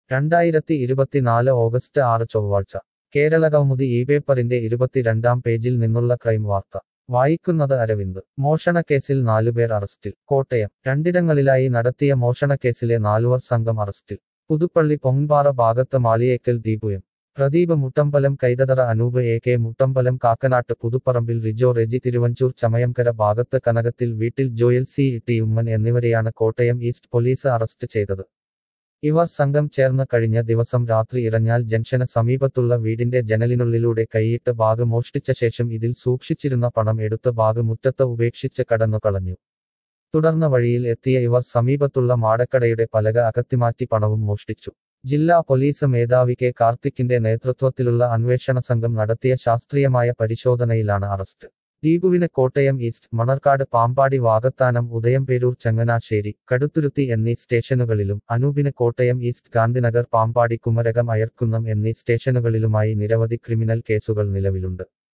രണ്ടായിരത്തി ഇരുപത്തിനാല് ഓഗസ്റ്റ് ആറ് ചൊവ്വാഴ്ച കേരള കൗമുദി ഈ പേപ്പറിന്റെ ഇരുപത്തിരണ്ടാം പേജിൽ നിന്നുള്ള ക്രൈം വാർത്ത വായിക്കുന്നത് അരവിന്ദ് മോഷണക്കേസിൽ നാലുപേർ അറസ്റ്റിൽ കോട്ടയം രണ്ടിടങ്ങളിലായി നടത്തിയ മോഷണക്കേസിലെ നാലുവർ സംഘം അറസ്റ്റിൽ പുതുപ്പള്ളി പൊങ്പാറ ഭാഗത്ത് മാളിയേക്കൽ ദീപുയം പ്രദീപ് മുട്ടമ്പലം കൈതതറ അനൂപ് എ കെ മുട്ടമ്പലം കാക്കനാട്ട് പുതുപ്പറമ്പിൽ റിജോ റെജി തിരുവഞ്ചൂർ ചമയംകര ഭാഗത്ത് കനകത്തിൽ വീട്ടിൽ ജോയൽ സി ടി ഉമ്മൻ എന്നിവരെയാണ് കോട്ടയം ഈസ്റ്റ് പോലീസ് അറസ്റ്റ് ചെയ്തത് ഇവർ സംഘം ചേർന്ന് കഴിഞ്ഞ ദിവസം രാത്രി ഇറഞ്ഞാൽ ജംഗ്ഷന് സമീപത്തുള്ള വീടിന്റെ ജനലിനുള്ളിലൂടെ കൈയിട്ട് ബാഗ് മോഷ്ടിച്ച ശേഷം ഇതിൽ സൂക്ഷിച്ചിരുന്ന പണം എടുത്ത് ബാഗ് മുറ്റത്ത് ഉപേക്ഷിച്ച് കടന്നു കളഞ്ഞു തുടർന്ന് വഴിയിൽ എത്തിയ ഇവർ സമീപത്തുള്ള മാടക്കടയുടെ പലക അകത്തിമാറ്റി പണവും മോഷ്ടിച്ചു ജില്ലാ പോലീസ് മേധാവി കെ കാർത്തിക്കിന്റെ നേതൃത്വത്തിലുള്ള അന്വേഷണ സംഘം നടത്തിയ ശാസ്ത്രീയമായ പരിശോധനയിലാണ് അറസ്റ്റ് ദീപുവിന് കോട്ടയം ഈസ്റ്റ് മണർക്കാട് പാമ്പാടി വാകത്താനം ഉദയംപേരൂർ ചങ്ങനാശ്ശേരി കടുത്തുരുത്തി എന്നീ സ്റ്റേഷനുകളിലും അനൂപിന് കോട്ടയം ഈസ്റ്റ് ഗാന്ധിനഗർ പാമ്പാടി കുമരകം അയർക്കുന്നം എന്നീ സ്റ്റേഷനുകളിലുമായി നിരവധി ക്രിമിനൽ കേസുകൾ നിലവിലുണ്ട്